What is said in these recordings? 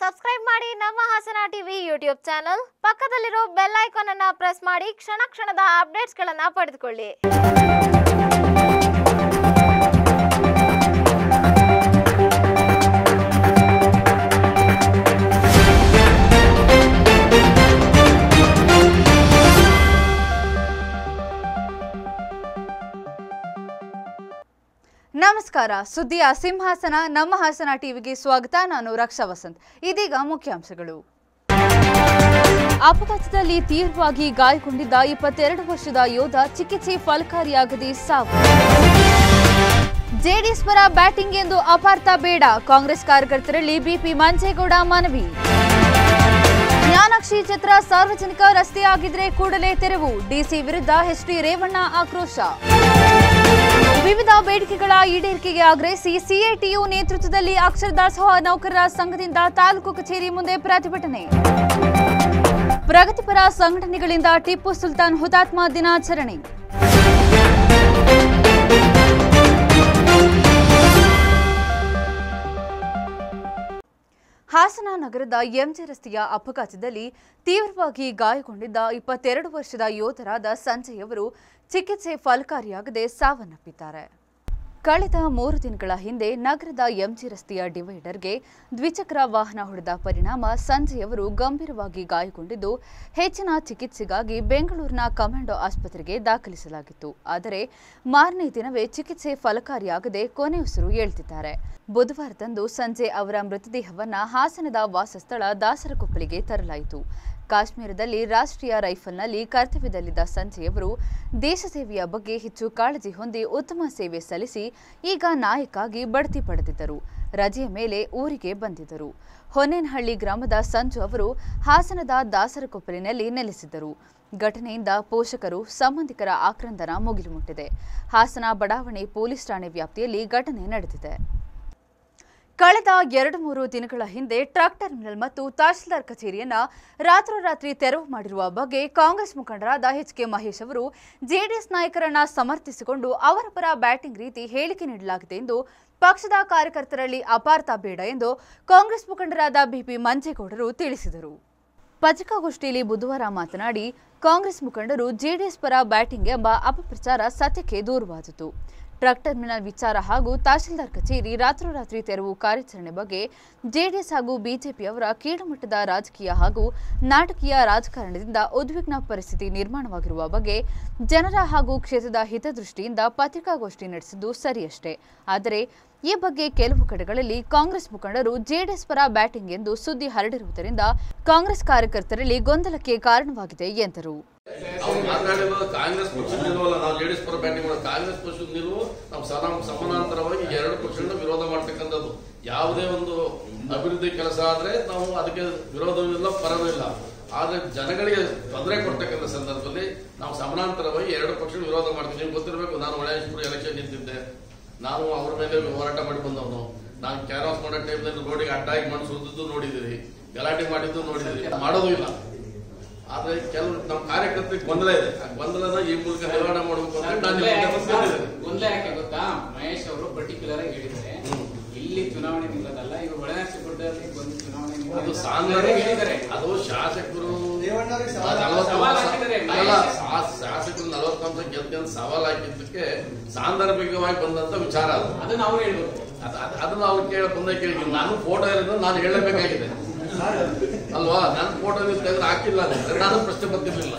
Subscribe ಮಾಡಿ ನಮ್ಮ Hassan TV YouTube channel ಪಕ್ಕದಲ್ಲಿರೋ ಬೆಲ್ ಐಕಾನ್ ಅನ್ನ ಪ್ರೆಸ್ ಮಾಡಿ ಕ್ಷಣ ಕ್ಷಣದ ಅಪ್ಡೇಟ್ಸ್ಗಳನ್ನ ಪಡೆದುಕೊಳ್ಳಿ ನಮಸ್ಕಾರ ಸುದ್ದಿಯ ಸಿಂಹಾಸನ ನಮ್ಮ ಹಾಸನ ಟಿವಿಗೆ ಸ್ವಾಗತ ನಾನು ರಕ್ಷಾ ವಸಂತ್ ಇದೀಗ ಮುಖ್ಯಾಂಶಗಳು ಅಪಘಾತದಲ್ಲಿ ತೀವ್ರವಾಗಿ ಗಾಯಗೊಂಡಿದ್ದ ಇಪ್ಪತ್ತೆರಡು ವರ್ಷದ ಯೋಧ ಚಿಕಿತ್ಸೆ ಫಲಕಾರಿಯಾಗದೆ ಸಾವು ಜೆಡಿಎಸ್ ಪರ ಬ್ಯಾಟಿಂಗ್ ಎಂದು ಅಪಾರ್ಥ ಬೇಡ ಕಾಂಗ್ರೆಸ್ ಕಾರ್ಯಕರ್ತರಲ್ಲಿ ಬಿಪಿ ಮಂಜೇಗೌಡ ಮನವಿ ಜ್ಞಾನಾಕ್ಷಿ ಚಿತ್ರ ಸಾರ್ವಜನಿಕ ರಸ್ತೆಯಾಗಿದ್ರೆ ಕೂಡಲೇ ತೆರವು ಡಿಸಿ ವಿರುದ್ಧ ಎಚ್ಡಿ ರೇವಣ್ಣ ಆಕ್ರೋಶ ವಿವಿಧ ಬೇಡಿಕೆಗಳ ಈಡೇರಿಕೆಗೆ ಆಗ್ರಹಿಸಿ ಸಿಐಟಿಯು ನೇತೃತ್ವದಲ್ಲಿ ಅಕ್ಷರ ದಾಸೋಹ ನೌಕರರ ಸಂಘದಿಂದ ತಾಲೂಕು ಕಚೇರಿ ಮುಂದೆ ಪ್ರತಿಭಟನೆ ಪ್ರಗತಿಪರ ಸಂಘಟನೆಗಳಿಂದ ಟಿಪ್ಪು ಸುಲ್ತಾನ್ ಹುತಾತ್ಮ ದಿನಾಚರಣೆ ಹಾಸನ ನಗರದ ಎಂಜೆ ರಸ್ತೆಯ ಅಪಘಾತದಲ್ಲಿ ತೀವ್ರವಾಗಿ ಗಾಯಗೊಂಡಿದ್ದ ಇಪ್ಪತ್ತೆರಡು ವರ್ಷದ ಯೋಧರಾದ ಸಂಜಯ್ ಅವರು ಚಿಕಿತ್ಸೆ ಫಲಕಾರಿಯಾಗದೆ ಸಾವನ್ನಪ್ಪಿದ್ದಾರೆ ಕಳೆದ ಮೂರು ದಿನಗಳ ಹಿಂದೆ ನಗರದ ಎಂಜಿ ರಸ್ತೆಯ ಡಿವೈಡರ್ಗೆ ದ್ವಿಚಕ್ರ ವಾಹನ ಹೊಡೆದ ಪರಿಣಾಮ ಸಂಜಯ್ ಅವರು ಗಂಭೀರವಾಗಿ ಗಾಯಗೊಂಡಿದ್ದು ಹೆಚ್ಚಿನ ಚಿಕಿತ್ಸೆಗಾಗಿ ಬೆಂಗಳೂರಿನ ಕಮಾಂಡೋ ಆಸ್ಪತ್ರೆಗೆ ದಾಖಲಿಸಲಾಗಿತ್ತು ಆದರೆ ಮಾರನೇ ದಿನವೇ ಚಿಕಿತ್ಸೆ ಫಲಕಾರಿಯಾಗದೆ ಕೊನೆಯುಸಿರು ಹೇಳ್ತಿದ್ದಾರೆ ಬುಧವಾರದಂದು ಸಂಜೆ ಅವರ ಮೃತದೇಹವನ್ನ ಹಾಸನದ ವಾಸಸ್ಥಳ ದಾಸರಕೊಪ್ಪಲಿಗೆ ತರಲಾಯಿತು ಕಾಶ್ಮೀರದಲ್ಲಿ ರಾಷ್ಟ್ರೀಯ ರೈಫಲ್ನಲ್ಲಿ ಕರ್ತವ್ಯದಲ್ಲಿದ್ದ ಸಂಜಯ್ ಅವರು ದೇಶ ಸೇವೆಯ ಬಗ್ಗೆ ಹೆಚ್ಚು ಕಾಳಜಿ ಹೊಂದಿ ಉತ್ತಮ ಸೇವೆ ಸಲ್ಲಿಸಿ ಈಗ ನಾಯಕಾಗಿ ಬಡ್ತಿ ಪಡೆದಿದ್ದರು ರಜೆಯ ಮೇಲೆ ಊರಿಗೆ ಬಂದಿದ್ದರು ಹೊನ್ನೇನಹಳ್ಳಿ ಗ್ರಾಮದ ಸಂಜು ಅವರು ಹಾಸನದ ದಾಸರಕೊಪ್ಪಲಿನಲ್ಲಿ ನೆಲೆಸಿದ್ದರು ಘಟನೆಯಿಂದ ಪೋಷಕರು ಸಂಬಂಧಿಕರ ಆಕ್ರಂದನ ಮುಗಿಲು ಮುಟ್ಟಿದೆ ಹಾಸನ ಬಡಾವಣೆ ಪೊಲೀಸ್ ಠಾಣೆ ವ್ಯಾಪ್ತಿಯಲ್ಲಿ ಘಟನೆ ನಡೆದಿದೆ ಕಳೆದ ಎರಡು ಮೂರು ದಿನಗಳ ಹಿಂದೆ ಟ್ರಕ್ ಟರ್ಮಿನಲ್ ಮತ್ತು ತಹಶೀಲ್ದಾರ್ ಕಚೇರಿಯನ್ನ ರಾತ್ರೋರಾತ್ರಿ ತೆರವು ಮಾಡಿರುವ ಬಗ್ಗೆ ಕಾಂಗ್ರೆಸ್ ಮುಖಂಡರಾದ ಎಚ್ ಕೆ ಮಹೇಶ್ ಅವರು ಜೆಡಿಎಸ್ ನಾಯಕರನ್ನ ಸಮರ್ಥಿಸಿಕೊಂಡು ಅವರ ಪರ ಬ್ಯಾಟಿಂಗ್ ರೀತಿ ಹೇಳಿಕೆ ನೀಡಲಾಗಿದೆ ಎಂದು ಪಕ್ಷದ ಕಾರ್ಯಕರ್ತರಲ್ಲಿ ಅಪಾರ್ಥ ಬೇಡ ಎಂದು ಕಾಂಗ್ರೆಸ್ ಮುಖಂಡರಾದ ಬಿಪಿ ಮಂಜೇಗೌಡರು ತಿಳಿಸಿದರು ಪತ್ರಿಕಾಗೋಷ್ಠಿಯಲ್ಲಿ ಬುಧವಾರ ಮಾತನಾಡಿ ಕಾಂಗ್ರೆಸ್ ಮುಖಂಡರು ಜೆಡಿಎಸ್ ಪರ ಬ್ಯಾಟಿಂಗ್ ಎಂಬ ಅಪಪ್ರಚಾರ ಸತ್ಯಕ್ಕೆ ದೂರವಾದಿತು ಟ್ರಕ್ ಟರ್ಮಿನಲ್ ವಿಚಾರ ಹಾಗೂ ತಹಶೀಲ್ದಾರ್ ಕಚೇರಿ ರಾತ್ರೋರಾತ್ರಿ ತೆರವು ಕಾರ್ಯಾಚರಣೆ ಬಗ್ಗೆ ಜೆಡಿಎಸ್ ಹಾಗೂ ಬಿಜೆಪಿಯವರ ಕೀಳುಮಟ್ಟದ ರಾಜಕೀಯ ಹಾಗೂ ನಾಟಕೀಯ ರಾಜಕಾರಣದಿಂದ ಉದ್ವಿಗ್ನ ಪರಿಸ್ಥಿತಿ ನಿರ್ಮಾಣವಾಗಿರುವ ಬಗ್ಗೆ ಜನರ ಹಾಗೂ ಕ್ಷೇತ್ರದ ಹಿತದೃಷ್ಟಿಯಿಂದ ಪತ್ರಿಕಾಗೋಷ್ಠಿ ನಡೆಸಿದ್ದು ಸರಿಯಷ್ಟೇ ಆದರೆ ಈ ಬಗ್ಗೆ ಕೆಲವು ಕಡೆಗಳಲ್ಲಿ ಕಾಂಗ್ರೆಸ್ ಮುಖಂಡರು ಜೆಡಿಎಸ್ ಪರ ಬ್ಯಾಟಿಂಗ್ ಎಂದು ಸುದ್ದಿ ಹರಡಿರುವುದರಿಂದ ಕಾಂಗ್ರೆಸ್ ಕಾರ್ಯಕರ್ತರಲ್ಲಿ ಗೊಂದಲಕ್ಕೆ ಕಾರಣವಾಗಿದೆ ಎಂದರು ಅವ್ರು ಮಾತನಾಡಿರೋದು ಕಾಂಗ್ರೆಸ್ ಪಕ್ಷದ ನಿಲುವಲ್ಲ ನಾವು ಜೆಡಿಎಸ್ ಪರ ಬ್ಯಾಟಿಂಗ್ ಮಾಡೋದು ಕಾಂಗ್ರೆಸ್ ಪಕ್ಷದ ನಿಲುವು ನಾವು ಸಮ ಸಮಾನಾಂತರವಾಗಿ ಎರಡು ಪಕ್ಷಗಳನ್ನ ವಿರೋಧ ಮಾಡ್ತಕ್ಕಂಥದ್ದು ಯಾವುದೇ ಒಂದು ಅಭಿವೃದ್ಧಿ ಕೆಲಸ ಆದ್ರೆ ನಾವು ಅದಕ್ಕೆ ವಿರೋಧವಿಲ್ಲ ಪರವೂ ಇಲ್ಲ ಆದ್ರೆ ಜನಗಳಿಗೆ ತೊಂದರೆ ಕೊಡ್ತಕ್ಕಂಥ ಸಂದರ್ಭದಲ್ಲಿ ನಾವು ಸಮಾನಾಂತರವಾಗಿ ಎರಡು ಪಕ್ಷಗಳು ವಿರೋಧ ಮಾಡ್ತೀವಿ ನಿಮ್ಗೆ ಗೊತ್ತಿರಬೇಕು ನಾನು ಒಳೇಶ್ಪುರ ಎಲೆಕ್ಷನ್ ನಿಂತಿದ್ದೆ ನಾನು ಅವ್ರ ಮೇಲೆ ಹೋರಾಟ ಮಾಡಿ ಬಂದವನು ನಾನು ಕ್ಯಾರಾಸ್ ಮಾಡೋ ಟೈಮ್ನಲ್ಲಿ ರೋಡಿಗೆ ಅಡ್ಡಾಗಿ ಮಣ್ಣು ಸುರಿದಿದ್ದು ನೋಡಿದಿರಿ ಗಲಾಟೆ ಮಾಡಿದ್ದು ನೋಡಿದಿರಿ ಮಾಡೋದು ಇಲ್ಲ ಆದ್ರೆ ಕೆಲವು ನಮ್ಮ ಕಾರ್ಯಕರ್ತರಿಗೆ ಗೊಂದಲ ಇದೆ ಆ ಗೊಂದಲನ ಈ ಮೂಲಕ ನಿವಾರಣೆ ಮಾಡಬೇಕು ಅಂದ್ರೆ ನಾನು ನಿಮ್ಮ ಮುಂದೆ ಬಂದಿದ್ದೇನೆ. ಗೊಂದಲ ಯಾಕೆ ಗೊತ್ತಾ ಮಹೇಶ್ ಅವರು ಪರ್ಟಿಕ್ಯುಲರ್ ಆಗಿ ಹೇಳಿದ್ದಾರೆ ಇಲ್ಲಿ ಚುನಾವಣೆ ನಿಲ್ಲೋದಲ್ಲ ಇವರು ಒಳನಾಸಿಪುರದಲ್ಲಿ ಬಂದು ಚುನಾವಣೆ ಅದು ನಿಲ್ಲೋದು ಸಾಂದರ್ಭಿಕ ಹೇಳಿದ್ದಾರೆ ಅದು ಶಾಸಕರು ಸವಾಲ್ ನಲವತ್ತು ಸವಾಲ್ ವರ್ಷ- ಹಾಕಿದ್ದಾರೆ. ಅಲ್ಲ, ಶಾ- ಶಾಸಕರು ನಲವತ್ತು ಅಂಶ ಗೆದ್ಕೊಂಡು ಸವಾಲ್ ಹಾಕಿದ್ದಕ್ಕೆ ಸಾಂದರ್ಭಿಕವಾಗಿ ಬಂದಂತ ವಿಚಾರ ಅದು ಅದನ್ನ ಅವ್ರು ಹೇಳ್ಬೇಕು ಅದ್- ಅದ್- ಅದನ್ನ ಅವ್ರು ಕೇಳ ಮುಂದೆ ಕೇಳಿ ನಾನು ಫೋಟೋ ಇರೋದು ನಾನು ಹೇಳಬೇಕಾಗಿದೆ ಅಲ್ವಾ ನನ್ನ ಫೋಟೋ ನೀವು ತೆಗೆದು ಹಾಕಿಲ್ಲ ಅಂದ್ರೆ ನಾನು ಪ್ರಶ್ನೆ ಬರ್ತಿರ್ಲಿಲ್ಲ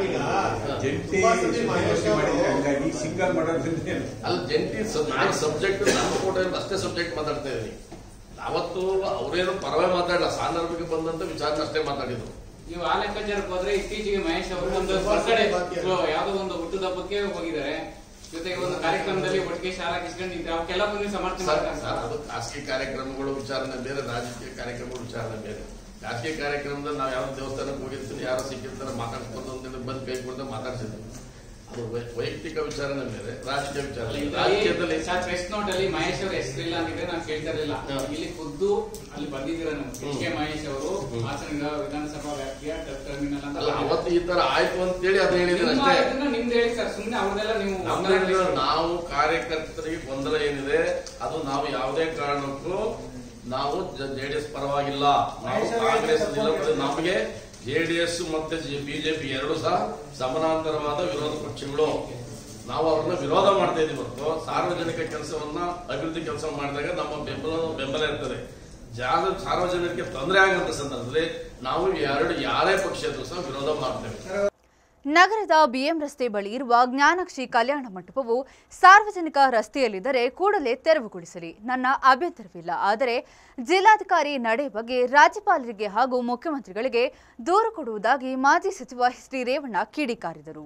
ಜಂಟಿ ಸುದ್ದಿಗೋಷ್ಠಿ ಮಾಡಿದ್ರೆ ಹಂಗಾಗಿ ಸಿಂಗಲ್ ಮಾಡೋದ್ರಿಂದ ಏನು? ಅಲ್ಲಿ ಜಂಟಿ ಸ- ನಾನು ಸಬ್ಜೆಕ್ಟ್ ನನ್ನ ಫೋಟೋ ಇರೋದು ಅಷ್ಟೇ ಸಬ್ಜೆಕ್ಟ್ ಮಾತಾಡ್ತಾ ಇದ್ದೀನಿ ಅವತ್ತು ಅವರೇನು ಪರವೇ ಮಾತಾಡಲ್ಲ ಸಾಂದರ್ಭಿಕ ಬಂದಂತ ವಿಚಾರನ ಅಷ್ಟೇ ಮಾತಾಡಿದ್ರು ನೀವು ಆ ಲೆಕ್ಕಾಚಾರಕ್ಕೆ ಹೋದ್ರೆ ಇತ್ತೀಚೆಗೆ ಮಹೇಶ್ ಅವರು ಒಂದು ಬರ್ತ್ಡೇ ಯಾವ್ದೋ ಒಂದು ಹುಟ್ಟದ ಹಬ್ಬಕ್ಕೆ ಹೋಗಿದ್ದಾರೆ ಜೊತೆಗೆ ಒಂದು ಕಾರ್ಯಕ್ರಮದಲ್ಲಿ ಒಟ್ಟಿಗೆ ಶಾಲಾ ಕಿಸ್ಕೊಂಡು ನಿಂತ್ರೆ ಅವಕ್ಕೆಲ್ಲಕ್ಕೂ ನೀವು ಸಮರ್ಥನೆ ಸರ್ ಮಾಡ್ತಾರೆ ಸರ್, ಅದು ಖಾಸಗಿ ಕಾರ್ಯಕ್ರಮಗಳು ವಿಚಾರನೆ ಬೇರೆ ರಾಜಕೀಯ ಕಾರ್ಯಕ್ರಮಗಳು ವಿಚಾರನೆ ಬೇರೆ ರಾಜಕೀಯ ಕಾರ್ಯಕ್ರಮದಲ್ಲಿ ನಾವು ಯಾವ ದೇವಸ್ಥಾನಕ್ಕೆ ಹೋಗಿರ್ತೀವಿ ಯಾರೋ ಸಿಕ್ಕಿರ್ತಾರೆ ಮಾತಾಡ್ಸ್ಕೊಂಡು ಅಂತೇಳಿ ಬಂದು ಕೈ ಕೊಡ್ತಾ ಮಾತಾಡ್ಸಿದ್ವಿ ಅದು ವೈ- ವೈಯಕ್ತಿಕ ವಿಚಾರನೆ ಬೇರೆ ರಾಜಕೀಯ ವಿಚಾರ ಬೇರೆ. ರಾಜಕೀಯದಲ್ಲಿ ಪ್ರೆಸ್ ನೋಟ್ ಅಲ್ಲಿ ಮಹೇಶ್ ಅವ್ರ ಹೆಸರಿಲ್ಲ ಅಂತಿದ್ರೆ ನಾನು ಕೇಳ್ತಾ ಇರಲಿಲ್ಲ ಹಾ. ಇಲ್ಲಿ ಖುದ್ದು ಅಲ್ಲಿ ಬಂದಿದ್ದೀರ ನಾವು ಎಚ್ ಕೆ ಮಹೇಶ್ ಅವರು ಹಾಸನ ವಿಧಾನಸಭಾ ವ್ಯಾಪ್ತಿಯ ಟರ್ಮಿನಲ್ ಅಂತ ಅಲ್ಲ ಅವತ್ತು ಈ ತರ ಆಯ್ತು ಅಂತೇಳಿ ಅದು ಹೇಳಿದ್ದೀನಿ ನಿಮ್ಮ ಅಷ್ಟೇ ಇದನ್ನ ನಿಮ್ದು ಹೇಳಿ ಸರ್ ಸುಮ್ಮನೆ ಅವ್ರದೆಲ್ಲ ನೀವು ನಮ್ದ್ರಲ್ಲಿ ನಾವು ಕಾರ್ಯಕರ್ತರಿಗೆ ಗೊಂದಲ ಏನಿದೆ ಅದು ನಾವು ಯಾವುದೇ ಕಾರಣಕ್ಕೂ ನಾವು ಜೆಡಿಎಸ್ ಪರವಾಗಿಲ್ಲ ನಾವು ಕಾಂಗ್ರೆಸ್ ನಿಲುವು ನಮಗೆ ಜೆಡಿಎಸ್ ಮತ್ತೆ ಬಿಜೆಪಿ ಎರಡು ಸಹ ಸಮಾನಾಂತರವಾದ ವಿರೋಧ ಪಕ್ಷಗಳು ನಾವು ಅವ್ರನ್ನ ವಿರೋಧ ಮಾಡ್ತಾ ಇದೀವಿ ಹೊರತು ಸಾರ್ವಜನಿಕ ಕೆಲಸವನ್ನ ಅಭಿವೃದ್ಧಿ ಕೆಲಸ ಮಾಡಿದಾಗ ನಮ್ಮ ಬೆಂಬಲ ಬೆಂಬಲ ಇರ್ತದೆ ಜಾಗ ಸಾರ್ವಜನಿಕರಿಗೆ ತೊಂದರೆ ಆಗುವಂತ ಸಂದರ್ಭದಲ್ಲಿ ನಾವು ಎರಡು ಯಾರೇ ಪಕ್ಷ ಇದ್ರೂ ಸಹ ವಿರೋಧ ಮಾಡ್ತೇವೆ ನಗರದ ಬಿಎಂ ರಸ್ತೆ ಬಳಿ ಇರುವ ಜ್ಞಾನಕ್ಷಿ ಕಲ್ಯಾಣ ಮಂಟಪವು ಸಾರ್ವಜನಿಕ ರಸ್ತೆಯಲ್ಲಿದ್ದರೆ ಕೂಡಲೇ ತೆರವುಗೊಳಿಸಲಿ ನನ್ನ ಅಭ್ಯಂತರವಿಲ್ಲ ಆದರೆ ಜಿಲ್ಲಾಧಿಕಾರಿ ನಡೆ ಬಗ್ಗೆ ರಾಜ್ಯಪಾಲರಿಗೆ ಹಾಗೂ ಮುಖ್ಯಮಂತ್ರಿಗಳಿಗೆ ದೂರು ಕೊಡುವುದಾಗಿ ಮಾಜಿ ಸಚಿವ ಎಚ್ ಡಿ ರೇವಣ್ಣ ಕಿಡಿಕಾರಿದರು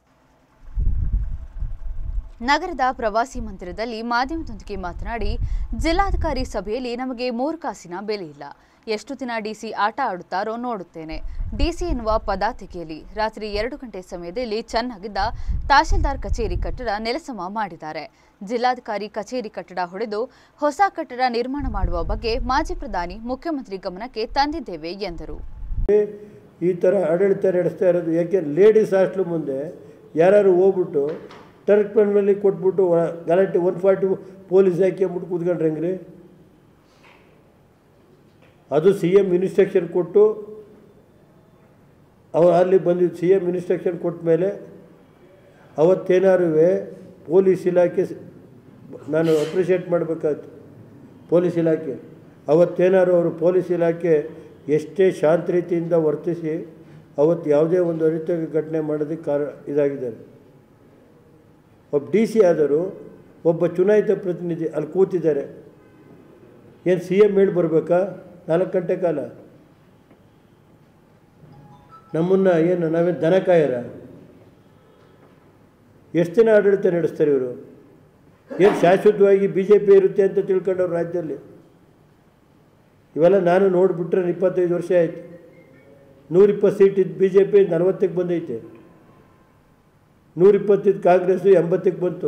ನಗರದ ಪ್ರವಾಸಿ ಮಂದಿರದಲ್ಲಿ ಮಾಧ್ಯಮದೊಂದಿಗೆ ಮಾತನಾಡಿ ಜಿಲ್ಲಾಧಿಕಾರಿ ಸಭೆಯಲ್ಲಿ ನಮಗೆ ಮೂರು ಕಾಸಿನ ಬೆಲೆ ಇಲ್ಲ ಎಷ್ಟು ದಿನ ಡಿಸಿ ಆಟ ಆಡುತ್ತಾರೋ ನೋಡುತ್ತೇನೆ ಡಿಸಿ ಎನ್ನುವ ಪದ ತೆಗೆಯಲಿ ರಾತ್ರಿ ಎರಡು ಗಂಟೆ ಸಮಯದಲ್ಲಿ ಚೆನ್ನಾಗಿದ್ದ ತಹಶೀಲ್ದಾರ್ ಕಚೇರಿ ಕಟ್ಟಡ ನೆಲಸಮ ಮಾಡಿದ್ದಾರೆ ಜಿಲ್ಲಾಧಿಕಾರಿ ಕಚೇರಿ ಕಟ್ಟಡ ಹೊಡೆದು ಹೊಸ ಕಟ್ಟಡ ನಿರ್ಮಾಣ ಮಾಡುವ ಬಗ್ಗೆ ಮಾಜಿ ಪ್ರಧಾನಿ ಮುಖ್ಯಮಂತ್ರಿ ಗಮನಕ್ಕೆ ತಂದಿದ್ದೇವೆ ಎಂದರು ಈ ಥರ ಆಡಳಿತ ನಡೆಸ್ತಾ ಇರೋದು ಯಾಕೆ ಲೇಡೀಸ್ ಹಾಸ್ಟ್ಲು ಮುಂದೆ ಯಾರು ಹೋಗ್ಬಿಟ್ಟು ಟರ್ಕ್ ಮೇಲೆ ಕೊಟ್ಬಿಟ್ಟು ಒಳ- ಗಲಾಟೆ ಒನ್ ಫಾರ್ಟಿ ಪೊಲೀಸ್ ಹಾಕ್ಯಂಬಿಟ್ಟು ಕೂತ್ಕೊಂಡ್ರೆ ಹೆಂಗ್ರಿ ಅದು ಸಿ ಎಮ್ ಇನ್ಸ್ಟ್ರಕ್ಷನ್ ಕೊಟ್ಟು ಅವ್ರು ಅಲ್ಲಿ ಬಂದಿದ್ದು ಸಿ ಎಮ್ ಇನ್ಸ್ಟ್ರಕ್ಷನ್ ಕೊಟ್ಟ ಮೇಲೆ ಅವತ್ತೇನಾರು ಪೊಲೀಸ್ ಇಲಾಖೆ ಸ್- ನಾನು ಅಪ್ರಿಷಿಯೇಟ್ ಮಾಡಬೇಕಾಯ್ತು ಪೊಲೀಸ್ ಇಲಾಖೆ ಅವತ್ತೇನಾರು ಅವರು ಪೊಲೀಸ್ ಇಲಾಖೆ ಎಷ್ಟೇ ಶಾಂತ ರೀತಿಯಿಂದ ವರ್ತಿಸಿ ಅವತ್ತು ಯಾವುದೇ ಒಂದು ಅರಿತ ಘಟನೆ ಮಾಡೋದಕ್ಕೆ ಕಾರ ಇದಾಗಿದ್ದಾರೆ ಒಬ್ಬ ಡಿ ಸಿ ಆದರೂ ಒಬ್ಬ ಚುನಾಯಿತ ಪ್ರತಿನಿಧಿ ಅಲ್ಲಿ ಕೂತಿದ್ದಾರೆ ಏನು ಸಿ ಎಮ್ ಹೇಳಿ ಬರಬೇಕಾ ನಾಲ್ಕು ಗಂಟೆ ಕಾಲ ನಮ್ಮನ್ನು ಏನು ನಾವೇನು ದನ ಕಾಯರ ಎಷ್ಟು ದಿನ ಆಡಳಿತ ನಡೆಸ್ತಾರೆ ಇವರು ಏನು ಶಾಶ್ವತವಾಗಿ ಬಿ ಜೆ ಪಿ ಇರುತ್ತೆ ಅಂತ ತಿಳ್ಕೊಂಡವ್ರು ರಾಜ್ಯದಲ್ಲಿ ಇವೆಲ್ಲ ನಾನು ನೋಡಿಬಿಟ್ರೆ ಇಪ್ಪತ್ತೈದು ವರ್ಷ ಆಯಿತು ನೂರಿಪ್ಪತ್ತು ಸೀಟ್ ಇದ್ದು ಬಿ ಜೆ ಪಿ ನಲವತ್ತಕ್ಕೆ ಬಂದೈತೆ ನೂರಿಪ್ಪತ್ತಿದ್ದು ಕಾಂಗ್ರೆಸ್ಸು ಎಂಬತ್ತಕ್ಕೆ ಬಂತು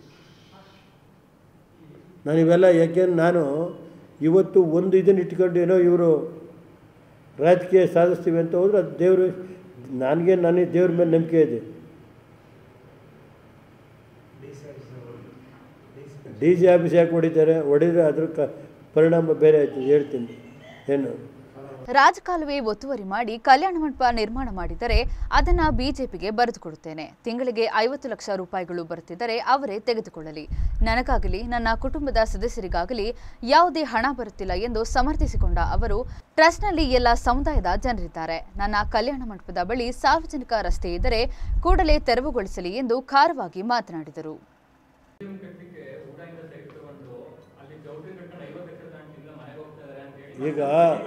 ನಾನು ಇವೆಲ್ಲ ಯಾಕೆಂದ್ರೆ ನಾನು ಇವತ್ತು ಒಂದು ಇದನ್ನು ಇಟ್ಕೊಂಡು ಏನೋ ಇವರು ರಾಜಕೀಯ ಸಾಧಿಸ್ತೀವಿ ಅಂತ ಹೋದ್ರೆ ಅದು ದೇವರು ನನಗೆ ನನಗೆ ದೇವ್ರ ಮೇಲೆ ನಂಬಿಕೆ ಇದೆ ಡಿ ಜಿ ಆಫೀಸ್ ಯಾಕೆ ಹೊಡಿತಾರೆ ಹೊಡಿದ್ರೆ ಅದ್ರ ಕ ಪರಿಣಾಮ ಬೇರೆ ಆಯ್ತು ಹೇಳ್ತೀನಿ ಏನು ರಾಜಕಾಲುವೆ ಒತ್ತುವರಿ ಮಾಡಿ ಕಲ್ಯಾಣ ಮಂಟಪ ನಿರ್ಮಾಣ ಮಾಡಿದರೆ ಅದನ್ನ ಬಿಜೆಪಿಗೆ ಬರೆದುಕೊಡುತ್ತೇನೆ ತಿಂಗಳಿಗೆ ಐವತ್ತು ಲಕ್ಷ ರೂಪಾಯಿಗಳು ಬರುತ್ತಿದ್ದರೆ ಅವರೇ ತೆಗೆದುಕೊಳ್ಳಲಿ ನನಗಾಗಲಿ ನನ್ನ ಕುಟುಂಬದ ಸದಸ್ಯರಿಗಾಗಲಿ ಯಾವುದೇ ಹಣ ಬರುತ್ತಿಲ್ಲ ಎಂದು ಸಮರ್ಥಿಸಿಕೊಂಡ ಅವರು ಟ್ರಸ್ಟ್ನಲ್ಲಿ ಎಲ್ಲ ಸಮುದಾಯದ ಜನರಿದ್ದಾರೆ ನನ್ನ ಕಲ್ಯಾಣ ಮಂಟಪದ ಬಳಿ ಸಾರ್ವಜನಿಕ ರಸ್ತೆ ಇದ್ದರೆ ಕೂಡಲೇ ತೆರವುಗೊಳಿಸಲಿ ಎಂದು ಖಾರವಾಗಿ ಮಾತನಾಡಿದರು ಈಗ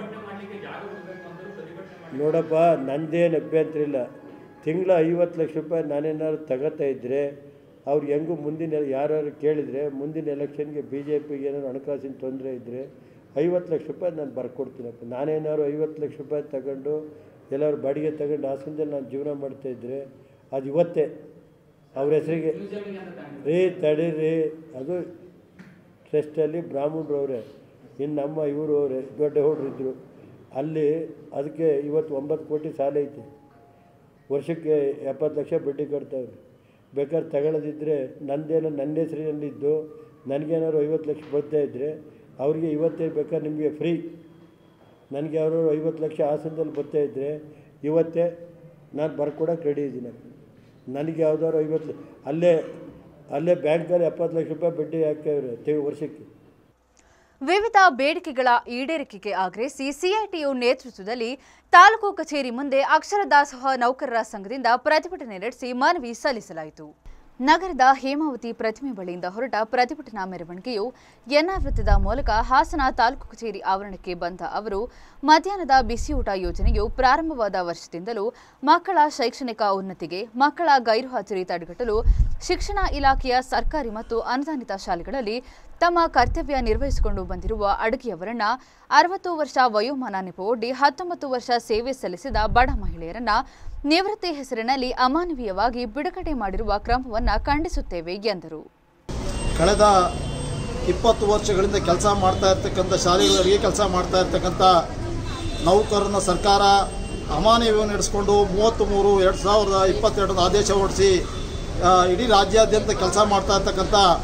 ನೋಡಪ್ಪ ನಂದೇನು ಅಭ್ಯಂತರ ಇಲ್ಲ ತಿಂಗಳ ಐವತ್ತು ಲಕ್ಷ ರೂಪಾಯಿ ನಾನೇನಾದ್ರು ತಗೋತಾ ಇದ್ದರೆ ಅವ್ರು ಹೆಂಗೂ ಮುಂದಿನ ಯಾರು ಕೇಳಿದರೆ ಮುಂದಿನ ಎಲೆಕ್ಷನ್ಗೆ ಬಿ ಜೆ ಪಿಗೆ ಏನಾದ್ರು ಹಣಕಾಸಿನ ತೊಂದರೆ ಇದ್ದರೆ ಐವತ್ತು ಲಕ್ಷ ರೂಪಾಯಿ ನಾನು ಬರ್ಕೊಡ್ತೀನಪ್ಪ ನಾನೇನಾದ್ರು ಐವತ್ತು ಲಕ್ಷ ರೂಪಾಯಿ ತಗೊಂಡು ಎಲ್ಲರೂ ಬಾಡಿಗೆ ತಗೊಂಡು ಹಾಸನದಲ್ಲಿ ನಾನು ಜೀವನ ಮಾಡ್ತಾಯಿದ್ರೆ ಅದು ಇವತ್ತೇ ಅವ್ರ ಹೆಸರಿಗೆ ರೀ ತಡೀರಿ ಅದು ಟ್ರಸ್ಟಲ್ಲಿ ಬ್ರಾಹ್ಮಣರು ಅವರೇ ಇನ್ನು ನಮ್ಮ ಇವರು ಅವರೇ ದೊಡ್ಡ ಹುಡ್ರು ಇದ್ದರು ಅಲ್ಲಿ ಅದಕ್ಕೆ ಇವತ್ತು ಒಂಬತ್ತು ಕೋಟಿ ಸಾಲ ಐತೆ ವರ್ಷಕ್ಕೆ ಎಪ್ಪತ್ತು ಲಕ್ಷ ಬಡ್ಡಿ ಕಟ್ತಾವ್ರೆ ಬೇಕಾದ್ರೆ ತಗೊಳ್ಳೋದಿದ್ದರೆ ನಂದೇನೋ ನನ್ನ ಹೆಸರಿನಲ್ಲಿದ್ದು ನನಗೇನಾದ್ರು ಐವತ್ತು ಲಕ್ಷ ಬರ್ತಾ ಇದ್ದರೆ ಅವ್ರಿಗೆ ಇವತ್ತೇ ಬೇಕಾದ್ರೆ ನಿಮಗೆ ಫ್ರೀ ನನಗೆ ಅವರು ಐವತ್ತು ಲಕ್ಷ ಹಾಸನದಲ್ಲಿ ಬರ್ತಾ ಇದ್ದರೆ ಇವತ್ತೇ ನಾನು ಬರ್ಕೊಡೋಕೆ ರೆಡಿ ಇದ್ದೀನಿ ನನಗೆ ಯಾವ್ದಾದ್ರು ಐವತ್ತು ಅಲ್ಲೇ ಅಲ್ಲೇ ಬ್ಯಾಂಕಲ್ಲಿ ಎಪ್ಪತ್ತು ಲಕ್ಷ ರೂಪಾಯಿ ಬಡ್ಡಿ ಹಾಕ್ತೇವ್ರೆ ತೆ ವರ್ಷಕ್ಕೆ ವಿವಿಧ ಬೇಡಿಕೆಗಳ ಈಡೇರಿಕೆಗೆ ಆಗ್ರಹಿಸಿ ಸಿಐಟಿಯು ನೇತೃತ್ವದಲ್ಲಿ ತಾಲೂಕು ಕಚೇರಿ ಮುಂದೆ ಅಕ್ಷರ ದಾಸೋಹ ನೌಕರರ ಸಂಘದಿಂದ ಪ್ರತಿಭಟನೆ ನಡೆಸಿ ಮನವಿ ಸಲ್ಲಿಸಲಾಯಿತು ನಗರದ ಹೇಮಾವತಿ ಪ್ರತಿಮೆ ಬಳಿಯಿಂದ ಹೊರಟ ಪ್ರತಿಭಟನಾ ಮೆರವಣಿಗೆಯು ಎನ್ಆರ್ ವೃತ್ತದ ಮೂಲಕ ಹಾಸನ ತಾಲೂಕು ಕಚೇರಿ ಆವರಣಕ್ಕೆ ಬಂದ ಅವರು ಮಧ್ಯಾಹ್ನದ ಬಿಸಿಯೂಟ ಯೋಜನೆಯು ಪ್ರಾರಂಭವಾದ ವರ್ಷದಿಂದಲೂ ಮಕ್ಕಳ ಶೈಕ್ಷಣಿಕ ಉನ್ನತಿಗೆ ಮಕ್ಕಳ ಗೈರು ಹಾಜರಿ ತಡೆಗಟ್ಟಲು ಶಿಕ್ಷಣ ಇಲಾಖೆಯ ಸರ್ಕಾರಿ ಮತ್ತು ಅನುದಾನಿತ ಶಾಲೆಗಳಲ್ಲಿ ತಮ್ಮ ಕರ್ತವ್ಯ ನಿರ್ವಹಿಸಿಕೊಂಡು ಬಂದಿರುವ ಅಡುಗೆಯವರನ್ನ ಅರವತ್ತು ವರ್ಷ ವಯೋಮಾನ ನೆಪವೊಡ್ಡಿ ಹತ್ತೊಂಬತ್ತು ವರ್ಷ ಸೇವೆ ಸಲ್ಲಿಸಿದ ಬಡ ಮಹಿಳೆಯರನ್ನ ನಿವೃತ್ತಿ ಹೆಸರಿನಲ್ಲಿ ಅಮಾನವೀಯವಾಗಿ ಬಿಡುಗಡೆ ಮಾಡಿರುವ ಕ್ರಮವನ್ನ ಖಂಡಿಸುತ್ತೇವೆ ಎಂದರು ಕಳೆದ ಇಪ್ಪತ್ತು ವರ್ಷಗಳಿಂದ ಕೆಲಸ ಮಾಡ್ತಾ ಇರ್ತಕ್ಕಂಥ ಶಾಲೆಗಳಿಗೆ ಕೆಲಸ ಮಾಡ್ತಾ ಇರ್ತಕ್ಕಂಥ ನೌಕರರನ್ನ ಸರ್ಕಾರ ಅಮಾನವೀಯ ನಡೆಸಿಕೊಂಡು ಮೂವತ್ತ್ ಮೂರು ಎರಡು ಸಾವಿರದ ಇಪ್ಪತ್ತೆರಡರ ಆದೇಶ ಹೊರಡಿಸಿ ಆ, ಇಡೀ ರಾಜ್ಯಾದ್ಯಂತ ಕೆಲಸ ಮಾಡ್ತಾ ಇರ್ತಕ್ಕಂಥ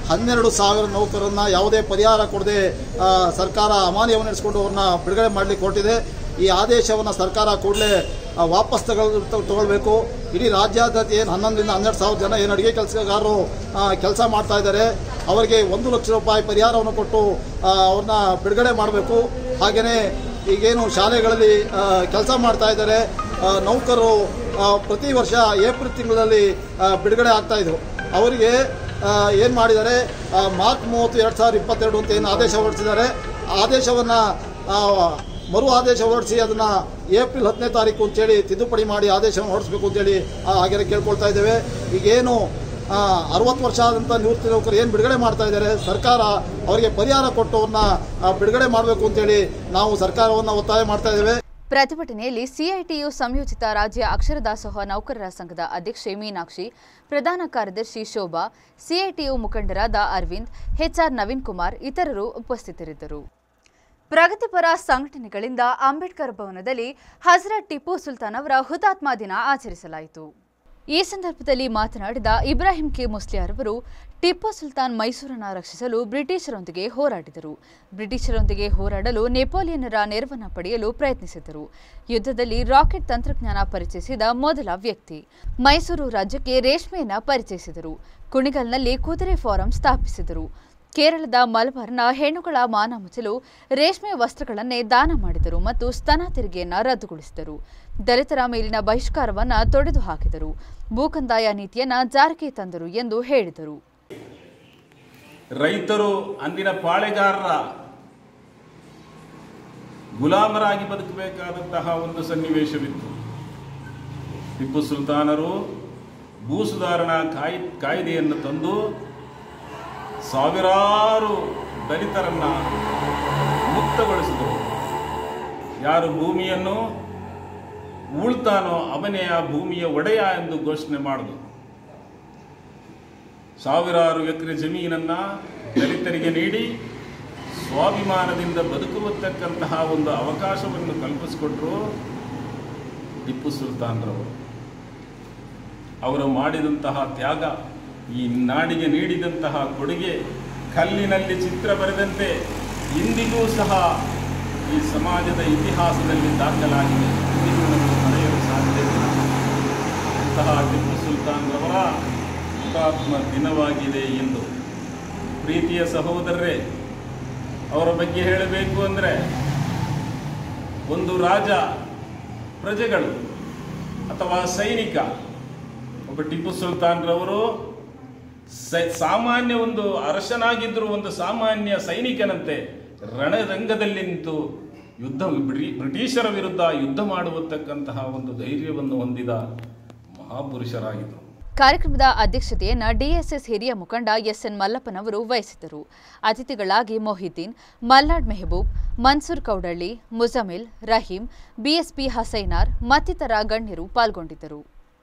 ಹನ್ನೆರಡು ಸಾವಿರ ನೌಕರರನ್ನ ಯಾವುದೇ ಪರಿಹಾರ ಕೊಡದೆ ಆ, ಸರ್ಕಾರ ಅಮಾನ್ಯವನ್ನು ನಡೆಸಿಕೊಂಡು ಅವ್ರನ್ನ ಬಿಡುಗಡೆ ಮಾಡಲಿಕ್ಕೆ ಹೊರಟಿದೆ ಈ ಆದೇಶವನ್ನು ಸರ್ಕಾರ ಕೂಡಲೇ ವಾಪಸ್ ತಗೊಳ್ ತಗೊಳ್ಬೇಕು ಇಡೀ ರಾಜ್ಯಾದ್ಯಂತ ಏನು ಹನ್ನೊಂದರಿಂದ ಹನ್ನೆರಡು ಸಾವಿರ ಜನ ಏನು ಅಡುಗೆ ಕೆಲಸಗಾರರು ಕೆಲಸ ಮಾಡ್ತಾ ಇದ್ದಾರೆ ಅವರಿಗೆ ಒಂದು ಲಕ್ಷ ರೂಪಾಯಿ ಪರಿಹಾರವನ್ನು ಕೊಟ್ಟು ಆ, ಅವ್ರನ್ನ ಬಿಡುಗಡೆ ಮಾಡಬೇಕು ಹಾಗೆಯೇ ಈಗೇನು ಶಾಲೆಗಳಲ್ಲಿ ಕೆಲಸ ಮಾಡ್ತಾ ಇದ್ದಾರೆ ಆ, ನೌಕರರು ಆ, ಪ್ರತಿ ವರ್ಷ ಏಪ್ರಿಲ್ ತಿಂಗಳಲ್ಲಿ ಆ, ಬಿಡುಗಡೆ ಆಗ್ತಾ ಇದ್ರು ಅವರಿಗೆ ಏನು ಮಾಡಿದ್ದಾರೆ ಆ, ಮಾರ್ಚ್ ಮೂವತ್ತು ಎರಡು ಸಾವಿರದ ಇಪ್ಪತ್ತೆರಡು ಅಂತ ಏನು ಆದೇಶ ಹೊರಡಿಸಿದ್ದಾರೆ ಆ ಆದೇಶವನ್ನು ಮರು ಆದೇಶ ಹೊರಡಿಸಿ ಅದನ್ನು ಏಪ್ರಿಲ್ ಹತ್ತನೇ ತಾರೀಕು ಅಂತೇಳಿ ತಿದ್ದುಪಡಿ ಮಾಡಿ ಆದೇಶವನ್ನು ಹೊರಡಿಸಬೇಕು ಅಂತೇಳಿ ಆ, ಹಾಗೆಯೇ ಕೇಳ್ಕೊಳ್ತಾ ಇದ್ದೇವೆ ಈಗೇನು ಅರವತ್ತು ವರ್ಷ ಆದಂಥ ನಿವೃತ್ತಿ ನೌಕರು ಏನು ಬಿಡುಗಡೆ ಮಾಡ್ತಾ ಇದ್ದಾರೆ ಸರ್ಕಾರ ಅವರಿಗೆ ಪರಿಹಾರ ಕೊಟ್ಟು ಅವ್ರನ್ನ ಆ, ಬಿಡುಗಡೆ ಮಾಡಬೇಕು ಅಂತೇಳಿ ನಾವು ಸರ್ಕಾರವನ್ನು ಒತ್ತಾಯ ಮಾಡ್ತಾ ಇದ್ದೇವೆ ಪ್ರತಿಭಟನೆಯಲ್ಲಿ ಸಿಐಟಿಯು ಸಂಯೋಜಿತ ರಾಜ್ಯ ಅಕ್ಷರ ದಾಸೋಹ ನೌಕರರ ಸಂಘದ ಅಧ್ಯಕ್ಷೆ ಮೀನಾಕ್ಷಿ ಪ್ರಧಾನ ಕಾರ್ಯದರ್ಶಿ ಶೋಭಾ ಸಿಐಟಿಯು ಮುಖಂಡರಾದ ಅರವಿಂದ್ ಎಚ್ಆರ್ ನವೀನ್ ಕುಮಾರ್ ಇತರರು ಉಪಸ್ಥಿತರಿದ್ದರು ಪ್ರಗತಿಪರ ಸಂಘಟನೆಗಳಿಂದ ಅಂಬೇಡ್ಕರ್ ಭವನದಲ್ಲಿ ಹಜರತ್ ಟಿಪ್ಪು ಸುಲ್ತಾನ್ ಅವರ ಹುತಾತ್ಮ ದಿನ ಆಚರಿಸಲಾಯಿತು ಈ ಸಂದರ್ಭದಲ್ಲಿ ಮಾತನಾಡಿದ ಇಬ್ರಾಹಿಂ ಕೆ ಮುಸ್ಲಿಯಾರ್ ಅವರು ಟಿಪ್ಪು ಸುಲ್ತಾನ್ ಮೈಸೂರನ್ನು ರಕ್ಷಿಸಲು ಬ್ರಿಟಿಷರೊಂದಿಗೆ ಹೋರಾಡಿದರು ಬ್ರಿಟಿಷರೊಂದಿಗೆ ಹೋರಾಡಲು ನೆಪೋಲಿಯನ್ನರ ನೆರವನ್ನು ಪಡೆಯಲು ಪ್ರಯತ್ನಿಸಿದರು ಯುದ್ಧದಲ್ಲಿ ರಾಕೆಟ್ ತಂತ್ರಜ್ಞಾನ ಪರಿಚಯಿಸಿದ ಮೊದಲ ವ್ಯಕ್ತಿ ಮೈಸೂರು ರಾಜ್ಯಕ್ಕೆ ರೇಷ್ಮೆಯನ್ನ ಪರಿಚಯಿಸಿದರು ಕುಣಿಗಲ್ನಲ್ಲಿ ಕುದುರೆ ಫಾರಂ ಸ್ಥಾಪಿಸಿದರು ಕೇರಳದ ಮಲಬಾರ್ನ ಹೆಣ್ಣುಗಳ ಮಾನ ಮುಚ್ಚಲು ರೇಷ್ಮೆ ವಸ್ತ್ರಗಳನ್ನೇ ದಾನ ಮಾಡಿದರು ಮತ್ತು ಸ್ತನ ತೆರಿಗೆಯನ್ನ ರದ್ದುಗೊಳಿಸಿದರು ದಲಿತರ ಮೇಲಿನ ಬಹಿಷ್ಕಾರವನ್ನ ತೊಡೆದು ಹಾಕಿದರು ಭೂಕಂದಾಯ ನೀತಿಯನ್ನ ಜಾರಿಗೆ ತಂದರು ಎಂದು ಹೇಳಿದರು ರೈತರು ಅಂದಿನ ಪಾಳೆಗಾರರ ಗುಲಾಮರಾಗಿ ಬದುಕಬೇಕಾದಂತಹ ಒಂದು ಸನ್ನಿವೇಶವಿತ್ತು ಟಿಪ್ಪು ಸುಲ್ತಾನರು ಭೂ ಸುಧಾರಣಾ ಕಾಯ್ ಕಾಯ್ದೆಯನ್ನು ತಂದು ಸಾವಿರಾರು ದಲಿತರನ್ನ ಮುಕ್ತಗೊಳಿಸಿದರು ಯಾರು ಭೂಮಿಯನ್ನು ಉಳ್ತಾನೋ ಅವನೇ ಆ ಭೂಮಿಯ ಒಡೆಯ ಎಂದು ಘೋಷಣೆ ಮಾಡಿದರು ಸಾವಿರಾರು ಎಕರೆ ಜಮೀನನ್ನ ದಲಿತರಿಗೆ ನೀಡಿ ಸ್ವಾಭಿಮಾನದಿಂದ ಬದುಕುವತಕ್ಕಂತಹ ಒಂದು ಅವಕಾಶವನ್ನು ಕಲ್ಪಿಸಿಕೊಟ್ರು ಟಿಪ್ಪು ಸುಲ್ತಾನ್ರವರು ಅವರು ಮಾಡಿದಂತಹ ತ್ಯಾಗ ಈ ನಾಡಿಗೆ ನೀಡಿದಂತಹ ಕೊಡುಗೆ ಕಲ್ಲಿನಲ್ಲಿ ಚಿತ್ರ ಬರೆದಂತೆ ಇಂದಿಗೂ ಸಹ ಈ ಸಮಾಜದ ಇತಿಹಾಸದಲ್ಲಿ ದಾಖಲಾಗಿದೆ ಇಂದಿಗೂ ನಮಗೆ ಮರೆಯಲು ಸಾಧ್ಯವಿಲ್ಲ ಅಂತಹ ಟಿಪ್ಪು ಸುಲ್ತಾನ್ರವರ ಹುತಾತ್ಮ ದಿನವಾಗಿದೆ ಎಂದು ಪ್ರೀತಿಯ ಸಹೋದರರೇ ಅವರ ಬಗ್ಗೆ ಹೇಳಬೇಕು ಅಂದರೆ ಒಂದು ರಾಜ ಪ್ರಜೆಗಳು ಅಥವಾ ಸೈನಿಕ ಒಬ್ಬ ಟಿಪ್ಪು ಸುಲ್ತಾನ್ರವರು ಸ- ಸಾಮಾನ್ಯ ಒಂದು ಅರಸನಾಗಿದ್ದರೂ ಒಂದು ಸಾಮಾನ್ಯ ಸೈನಿಕನಂತೆ ರಣರಂಗದಲ್ಲಿ ನಿಂತು ಯುದ್ಧ ಬ್ರಿ- ಬ್ರಿಟಿಷರ ವಿರುದ್ಧ ಯುದ್ಧ ಮಾಡುವತಕ್ಕಂತಹ ಒಂದು ಧೈರ್ಯವನ್ನು ಹೊಂದಿದ ಮಹಾಪುರುಷರಾಗಿದ್ದರು ಕಾರ್ಯಕ್ರಮದ ಅಧ್ಯಕ್ಷತೆಯನ್ನ ಡಿಎಸ್ಎಸ್ ಹಿರಿಯ ಮುಖಂಡ ಎಸ್ಎನ್ ಮಲ್ಲಪ್ಪನವರು ವಹಿಸಿದ್ದರು ಅತಿಥಿಗಳಾಗಿ ಮೊಹಿದ್ದೀನ್ ಮಲ್ನಾಡ್ ಮೆಹಬೂಬ್ ಮನ್ಸೂರ್ ಕೌಡಳ್ಳಿ ಮುಜಮಿಲ್ ರಹೀಂ ಬಿಎಸ್ಪಿ ಹಸೈನಾರ್ ಮತ್ತಿತರ ಗಣ್ಯರು ಪಾಲ್ಗೊಂಡಿದ್ದರು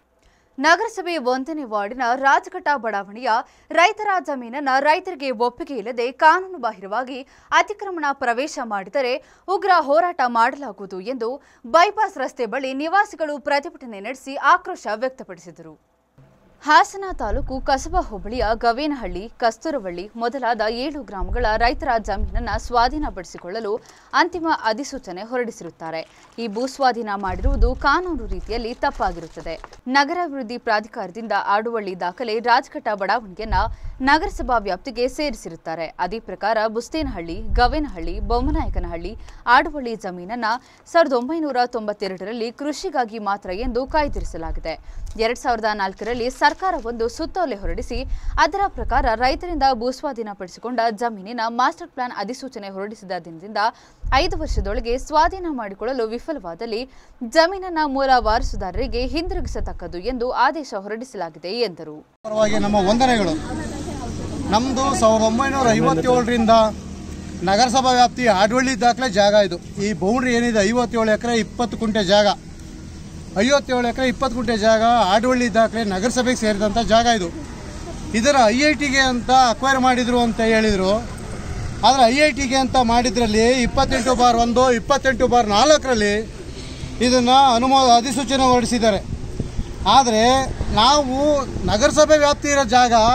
ನಗರಸಭೆ ಒಂದನೇ ವಾರ್ಡಿನ ರಾಜಘಟ್ಟ ಬಡಾವಣೆಯ ರೈತರ ಜಮೀನನ್ನ ರೈತರಿಗೆ ಒಪ್ಪಿಗೆ ಇಲ್ಲದೆ ಕಾನೂನು ಬಾಹಿರವಾಗಿ ಅತಿಕ್ರಮಣ ಪ್ರವೇಶ ಮಾಡಿದರೆ ಉಗ್ರ ಹೋರಾಟ ಮಾಡಲಾಗುವುದು ಎಂದು ಬೈಪಾಸ್ ರಸ್ತೆ ಬಳಿ ನಿವಾಸಿಗಳು ಪ್ರತಿಭಟನೆ ನಡೆಸಿ ಆಕ್ರೋಶ ವ್ಯಕ್ತಪಡಿಸಿದರು ಹಾಸನ ತಾಲೂಕು ಕಸಬಾ ಹೋಬಳಿಯ ಗವೇನಹಳ್ಳಿ ಕಸ್ತೂರವಳ್ಳಿ ಮೊದಲಾದ ಏಳು ಗ್ರಾಮಗಳ ರೈತರ ಜಮೀನನ್ನ ಸ್ವಾಧೀನಪಡಿಸಿಕೊಳ್ಳಲು ಅಂತಿಮ ಅಧಿಸೂಚನೆ ಹೊರಡಿಸಿರುತ್ತಾರೆ ಈ ಭೂಸ್ವಾಧೀನ ಮಾಡಿರುವುದು ಕಾನೂನು ರೀತಿಯಲ್ಲಿ ತಪ್ಪಾಗಿರುತ್ತದೆ ನಗರಾಭಿವೃದ್ಧಿ ಪ್ರಾಧಿಕಾರದಿಂದ ಆಡುವಳ್ಳಿ ದಾಖಲೆ ರಾಜಘಟ್ಟ ಬಡಾವಣೆಯನ್ನ ನಗರಸಭಾ ವ್ಯಾಪ್ತಿಗೆ ಸೇರಿಸಿರುತ್ತಾರೆ ಅದೇ ಪ್ರಕಾರ ಬುಸ್ತೇನಹಳ್ಳಿ ಗವೇನಹಳ್ಳಿ ಬೊಮ್ಮನಾಯಕನಹಳ್ಳಿ ಆಡುವಳ್ಳಿ ಜಮೀನನ್ನ ಸಾವಿರದ ಒಂಬೈನೂರ ತೊಂಬತ್ತೆರಡರಲ್ಲಿ ಕೃಷಿಗಾಗಿ ಮಾತ್ರ ಎಂದು ಕಾಯ್ದಿರಿಸಲಾಗಿದೆ ಎರಡ್ ಸಾವಿರದ ನಾಲ್ಕರಲ್ಲಿ ಸರ್ಕಾರ ಒಂದು ಸುತ್ತೋಲೆ ಹೊರಡಿಸಿ ಅದರ ಪ್ರಕಾರ ರೈತರಿಂದ ಭೂಸ್ವಾಧೀನಪಡಿಸಿಕೊಂಡ ಜಮೀನಿನ ಮಾಸ್ಟರ್ ಪ್ಲಾನ್ ಅಧಿಸೂಚನೆ ಹೊರಡಿಸಿದ ದಿನದಿಂದ ಐದು ವರ್ಷದೊಳಗೆ ಸ್ವಾಧೀನ ಮಾಡಿಕೊಳ್ಳಲು ವಿಫಲವಾದಲ್ಲಿ ಜಮೀನನ್ನ ಮೂಲ ವಾರಸುದಾರರಿಗೆ ಹಿಂದಿರುಗಿಸತಕ್ಕದ್ದು ಎಂದು ಆದೇಶ ಹೊರಡಿಸಲಾಗಿದೆ ಎಂದರು ಪರವಾಗಿ ನಮ್ಮ ವಂದನೆಗಳು ನಮ್ಮದು ಸಾವಿರದ ಒಂಬೈನೂರ ಐವತ್ತೇಳರಿಂದ ನಗರಸಭಾ ವ್ಯಾಪ್ತಿ ಆಡವಳ್ಳಿ ದಾಖಲೆ ಜಾಗ ಇದು ಈ ಬೌಂಡ್ರಿ ಏನಿದೆ ಐವತ್ತೇಳು ಎಕರೆ ಇಪ್ಪತ್ತು ಕುಂಟೆ ಜಾಗ ಐವತ್ತೇಳು ಎಕರೆ ಇಪ್ಪತ್ತು ಕುಂಟೆ ಜಾಗ ಆಡವಳ್ಳಿ ದಾಖಲೆ ನಗರಸಭೆಗೆ ಸೇರಿದಂಥ ಜಾಗ ಇದು ಇದರ ಐ ಐ ಟಿಗೆ ಅಂತ ಅಕ್ವೈರ್ ಮಾಡಿದರು ಅಂತ ಹೇಳಿದರು ಆದರೆ ಐ ಐ ಟಿಗೆ ಅಂತ ಮಾಡಿದ್ರಲ್ಲಿ ಇಪ್ಪತ್ತೆಂಟು ಬಾರ್ ಒಂದು ಇಪ್ಪತ್ತೆಂಟು ಬಾರ್ ನಾಲ್ಕರಲ್ಲಿ ಇದನ್ನು ಅನುಮೋದ ಅಧಿಸೂಚನೆ ಹೊರಡಿಸಿದ್ದಾರೆ ಆದರೆ ನಾವು ನಗರಸಭೆ ವ್ಯಾಪ್ತಿ ಇರೋ ಜಾಗ